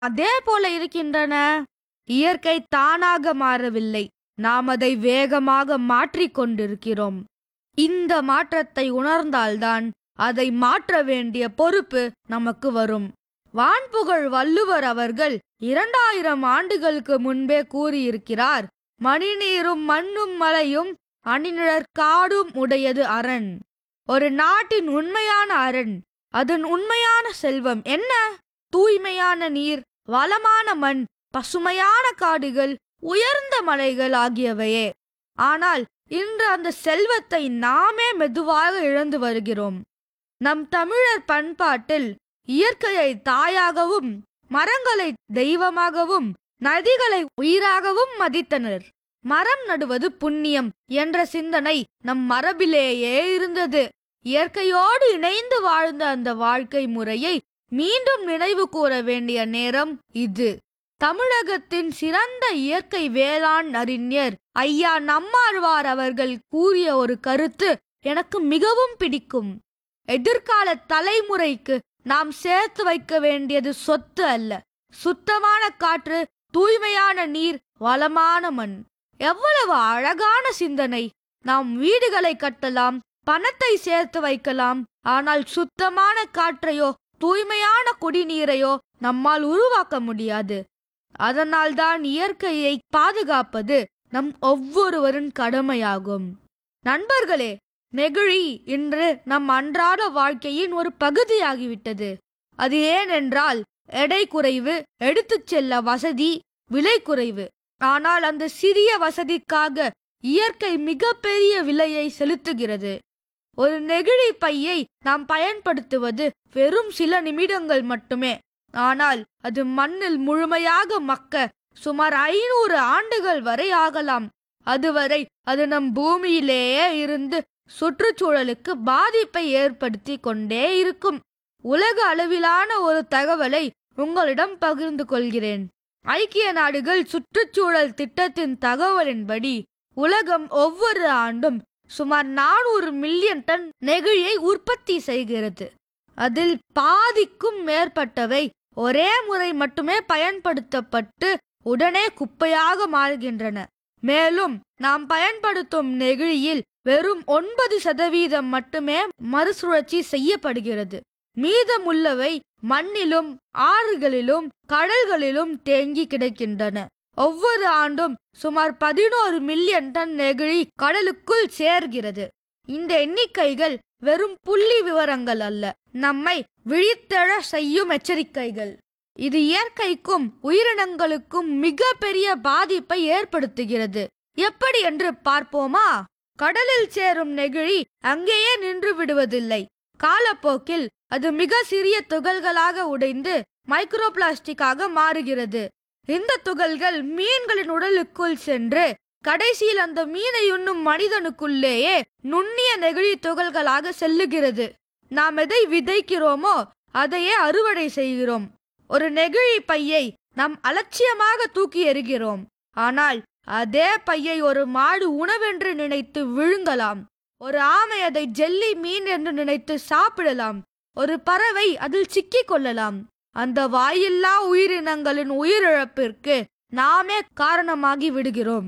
அதே போல இருக்கின்றன இயற்கை தானாக மாறவில்லை நாம் அதை வேகமாக மாற்றிக் கொண்டிருக்கிறோம் இந்த மாற்றத்தை உணர்ந்தால்தான் அதை மாற்ற வேண்டிய பொறுப்பு நமக்கு வரும் வான்புகழ் வள்ளுவர் அவர்கள் இரண்டாயிரம் ஆண்டுகளுக்கு முன்பே கூறியிருக்கிறார் மணிநீரும் மண்ணும் மலையும் அணிநிழற் காடும் உடையது அரண் ஒரு நாட்டின் உண்மையான அரண் அதன் உண்மையான செல்வம் என்ன தூய்மையான நீர் வளமான மண் பசுமையான காடுகள் உயர்ந்த மலைகள் ஆகியவையே ஆனால் இன்று அந்த செல்வத்தை நாமே மெதுவாக இழந்து வருகிறோம் நம் தமிழர் பண்பாட்டில் இயற்கையை தாயாகவும் மரங்களை தெய்வமாகவும் நதிகளை உயிராகவும் மதித்தனர் மரம் நடுவது புண்ணியம் என்ற சிந்தனை நம் மரபிலேயே இருந்தது இயற்கையோடு இணைந்து வாழ்ந்த அந்த வாழ்க்கை முறையை மீண்டும் நினைவு கூற வேண்டிய நேரம் இது தமிழகத்தின் சிறந்த இயற்கை வேளாண் அறிஞர் ஐயா நம்மாழ்வார் அவர்கள் கூறிய ஒரு கருத்து எனக்கு மிகவும் பிடிக்கும் எதிர்கால தலைமுறைக்கு நாம் சேர்த்து வைக்க வேண்டியது சொத்து அல்ல சுத்தமான காற்று தூய்மையான நீர் வளமான மண் எவ்வளவு அழகான சிந்தனை நாம் வீடுகளை கட்டலாம் பணத்தை சேர்த்து வைக்கலாம் ஆனால் சுத்தமான காற்றையோ தூய்மையான குடிநீரையோ நம்மால் உருவாக்க முடியாது அதனால்தான் இயற்கையை பாதுகாப்பது நம் ஒவ்வொருவரின் கடமையாகும் நண்பர்களே நெகிழி இன்று நம் அன்றாட வாழ்க்கையின் ஒரு பகுதியாகிவிட்டது அது ஏனென்றால் எடை குறைவு எடுத்துச் செல்ல வசதி விலை குறைவு ஆனால் அந்த சிறிய வசதிக்காக இயற்கை மிகப்பெரிய விலையை செலுத்துகிறது ஒரு நெகிழி பையை நாம் பயன்படுத்துவது வெறும் சில நிமிடங்கள் மட்டுமே ஆனால் அது மண்ணில் முழுமையாக மக்க சுமார் ஐநூறு ஆண்டுகள் வரை ஆகலாம் அதுவரை அது நம் பூமியிலேயே இருந்து சுற்றுச்சூழலுக்கு பாதிப்பை ஏற்படுத்தி கொண்டே இருக்கும் உலக அளவிலான ஒரு தகவலை உங்களிடம் பகிர்ந்து கொள்கிறேன் ஐக்கிய நாடுகள் சுற்றுச்சூழல் திட்டத்தின் தகவலின்படி உலகம் ஒவ்வொரு ஆண்டும் சுமார் நானூறு மில்லியன் டன் நெகிழியை உற்பத்தி செய்கிறது அதில் பாதிக்கும் மேற்பட்டவை ஒரே முறை மட்டுமே பயன்படுத்தப்பட்டு உடனே குப்பையாக மாறுகின்றன மேலும் நாம் பயன்படுத்தும் நெகிழியில் வெறும் ஒன்பது சதவீதம் மட்டுமே மறுசுழற்சி செய்யப்படுகிறது மீதமுள்ளவை மண்ணிலும் ஆறுகளிலும் கடல்களிலும் தேங்கி கிடக்கின்றன ஒவ்வொரு ஆண்டும் சுமார் பதினோரு மில்லியன் டன் நெகிழி கடலுக்குள் சேர்கிறது இந்த எண்ணிக்கைகள் வெறும் புள்ளி விவரங்கள் அல்ல நம்மை விழித்தெழ செய்யும் எச்சரிக்கைகள் இது இயற்கைக்கும் உயிரினங்களுக்கும் மிக பெரிய பாதிப்பை ஏற்படுத்துகிறது எப்படி என்று பார்ப்போமா கடலில் சேரும் நெகிழி அங்கேயே நின்று விடுவதில்லை காலப்போக்கில் அது மிக சிறிய துகள்களாக உடைந்து மைக்ரோ பிளாஸ்டிக்காக மாறுகிறது இந்த துகள்கள் மீன்களின் உடலுக்குள் சென்று கடைசியில் அந்த மீனை உண்ணும் மனிதனுக்குள்ளேயே நுண்ணிய நெகிழி துகள்களாக செல்லுகிறது நாம் எதை விதைக்கிறோமோ அதையே அறுவடை செய்கிறோம் ஒரு நெகிழி பையை நாம் அலட்சியமாக தூக்கி எறிகிறோம் ஆனால் அதே பையை ஒரு மாடு உணவென்று நினைத்து விழுங்கலாம் ஒரு ஆமை அதை ஜெல்லி மீன் என்று நினைத்து சாப்பிடலாம் ஒரு பறவை அதில் சிக்கிக் கொள்ளலாம் அந்த வாயில்லா உயிரினங்களின் உயிரிழப்பிற்கு நாமே காரணமாகி விடுகிறோம்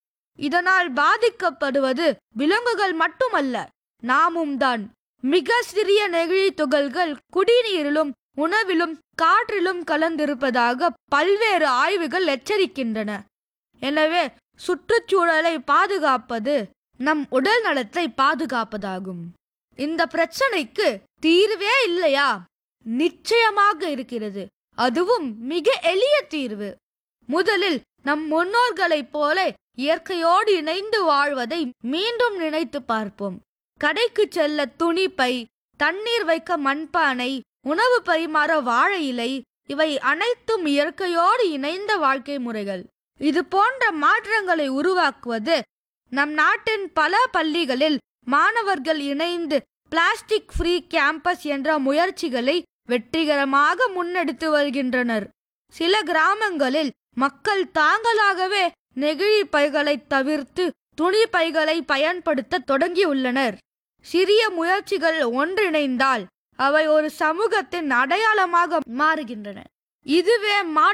இதனால் பாதிக்கப்படுவது விலங்குகள் மட்டுமல்ல நாமும் தான் மிக சிறிய நெகிழி துகள்கள் குடிநீரிலும் உணவிலும் காற்றிலும் கலந்திருப்பதாக பல்வேறு ஆய்வுகள் எச்சரிக்கின்றன எனவே சுற்றுச்சூழலை பாதுகாப்பது நம் உடல் நலத்தை பாதுகாப்பதாகும் இந்த பிரச்சனைக்கு தீர்வே இல்லையா நிச்சயமாக இருக்கிறது அதுவும் மிக எளிய தீர்வு முதலில் நம் முன்னோர்களைப் போல இயற்கையோடு இணைந்து வாழ்வதை மீண்டும் நினைத்து பார்ப்போம் கடைக்கு செல்ல துணி பை தண்ணீர் வைக்க மண்பானை உணவு பரிமாற வாழை இலை இவை அனைத்தும் இயற்கையோடு இணைந்த வாழ்க்கை முறைகள் இது போன்ற மாற்றங்களை உருவாக்குவது நம் நாட்டின் பல பள்ளிகளில் மாணவர்கள் இணைந்து பிளாஸ்டிக் ஃப்ரீ கேம்பஸ் என்ற முயற்சிகளை வெற்றிகரமாக முன்னெடுத்து வருகின்றனர் சில கிராமங்களில் மக்கள் தாங்களாகவே நெகிழி பைகளை தவிர்த்து துணி பைகளை பயன்படுத்த தொடங்கியுள்ளனர் சிறிய முயற்சிகள் ஒன்றிணைந்தால் அவை ஒரு சமூகத்தின் அடையாளமாக மாறுகின்றன இதுவே மாற்று